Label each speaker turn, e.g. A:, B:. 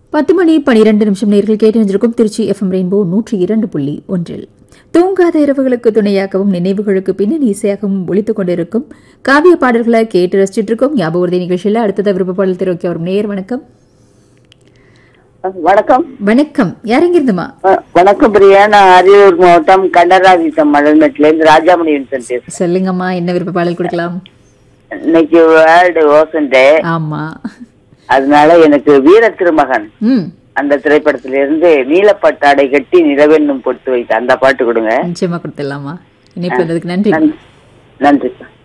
A: பத்து மணி பனிரெண்டு நிமிஷம் நேர்கள் கேட்டு வந்திருக்கும் திருச்சி எஃப்எம் ரெயின்போ நூற்றி இரண்டு புள்ளி ஒன்றில் தூங்காத இரவுகளுக்கு துணையாகவும் நினைவுகளுக்கு பின்னணி இசையாகவும் ஒழித்துக் கொண்டிருக்கும் காவிய பாடல்களை கேட்டு ரசிச்சிட்டு இருக்கோம் ஞாபக உறுதி நிகழ்ச்சியில் அடுத்தத விருப்ப பாடல் தெரிவிக்க வரும் நேர் வணக்கம்
B: வணக்கம்
A: வணக்கம் யாரெங்கிருந்துமா
B: அஹ், வணக்கம் பிரியா நான் அரியலூர் மாவட்டம் கண்டராதித்தம் மலர்மெட்ல இருந்து ராஜாமணி வின்சன் பேசுறேன்
A: சொல்லுங்கம்மா என்ன விருப்ப பாடல் கொடுக்கலாம்
B: இன்னைக்கு வேர்ல்டு ஓசன் டே
A: ஆமா
B: அதனால எனக்கு வீர திருமகன்
A: ம்
B: அந்த திரைப்படத்துல இருந்து நீலப்பட்டாடை கட்டி நிலவென்னும் பொட்டு வைத்த அந்த பாட்டு கொடுங்க
A: நிச்சயமா கொடுத்துடலாமா இணைப்பு வந்ததுக்கு நன்றி
B: நன்றி நன்றி